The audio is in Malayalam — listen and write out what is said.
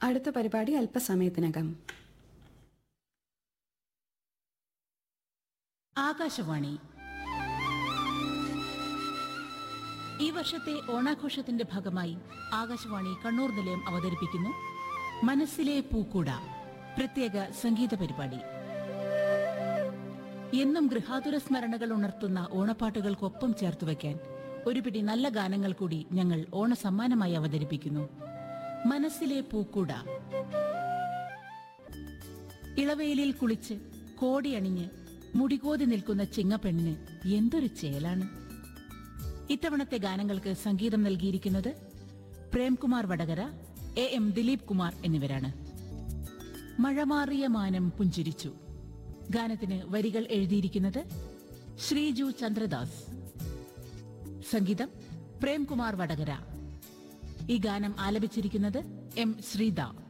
അടുത്ത പരിപാടി അല്പസമയത്തിനകം ആകാശവാണി ഈ വർഷത്തെ ഓണാഘോഷത്തിന്റെ ഭാഗമായി ആകാശവാണി കണ്ണൂർ നിലയം അവതരിപ്പിക്കുന്നു മനസ്സിലെ പൂക്കൂട പ്രത്യേക സംഗീത പരിപാടി എന്നും ഗൃഹാതുര സ്മരണകൾ ഉണർത്തുന്ന ഓണപ്പാട്ടുകൾക്കൊപ്പം ചേർത്തുവെക്കാൻ ഒരു പിടി നല്ല ഗാനങ്ങൾ കൂടി ഞങ്ങൾ ഓണസമ്മാനമായി അവതരിപ്പിക്കുന്നു മനസ്സിലെ പൂക്കൂട ഇളവേലിൽ കുളിച്ച് കോടിയണിഞ്ഞ് മുടികോതി നിൽക്കുന്ന ചിങ്ങപ്പെണ്ണിന് എന്തൊരു ചേലാണ് ഇത്തവണത്തെ ഗാനങ്ങൾക്ക് സംഗീതം നൽകിയിരിക്കുന്നത് പ്രേംകുമാർ വടകര എ എം ദിലീപ് കുമാർ എന്നിവരാണ് മഴമാറിയ മാനം പുഞ്ചിരിച്ചു ഗാനത്തിന് വരികൾ എഴുതിയിരിക്കുന്നത് ശ്രീജു ചന്ദ്രദാസ് സംഗീതം പ്രേംകുമാർ വടകര ഈ ഗാനം ആലപിച്ചിരിക്കുന്നത് എം ശ്രീദ